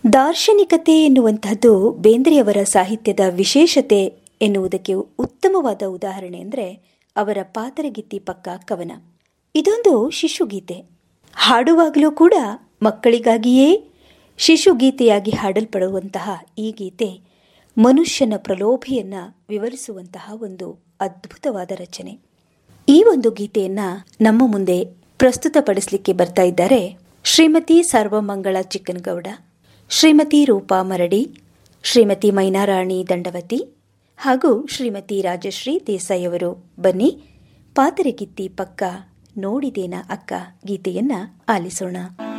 ದಾರ್ಶನಿಕತೆ ಎನ್ನುವಂತಹದ್ದು ಬೇಂದ್ರೆಯವರ ಸಾಹಿತ್ಯದ ವಿಶೇಷತೆ ಎನ್ನುವುದಕ್ಕೆ ಉತ್ತಮವಾದ ಉದಾಹರಣೆ ಅಂದರೆ ಅವರ ಪಾತರಗಿತ್ತಿ ಪಕ್ಕ ಕವನ ಇದೊಂದು ಶಿಶುಗೀತೆ ಹಾಡುವಾಗಲೂ ಕೂಡ ಮಕ್ಕಳಿಗಾಗಿಯೇ ಶಿಶುಗೀತೆಯಾಗಿ ಹಾಡಲ್ಪಡುವಂತಹ ಈ ಗೀತೆ ಮನುಷ್ಯನ ಪ್ರಲೋಭೆಯನ್ನ ವಿವರಿಸುವಂತಹ ಒಂದು ಅದ್ಭುತವಾದ ರಚನೆ ಈ ಒಂದು ಗೀತೆಯನ್ನ ನಮ್ಮ ಮುಂದೆ ಪ್ರಸ್ತುತಪಡಿಸಲಿಕ್ಕೆ ಬರ್ತಾ ಇದ್ದಾರೆ ಶ್ರೀಮತಿ ಸರ್ವಮಂಗಳ ಚಿಕ್ಕನಗೌಡ ಶ್ರೀಮತಿ ರೂಪಾ ಮರಡಿ ಶ್ರೀಮತಿ ಮೈನಾರಾಣಿ ದಂಡವತಿ ಹಾಗೂ ಶ್ರೀಮತಿ ರಾಜಶ್ರೀ ದೇಸಾಯಿ ಅವರು ಬನ್ನಿ ಪಾತರಗಿತ್ತಿ ಪಕ್ಕ ನೋಡಿದೇನ ಅಕ್ಕ ಗೀತೆಯನ್ನ ಆಲಿಸೋಣ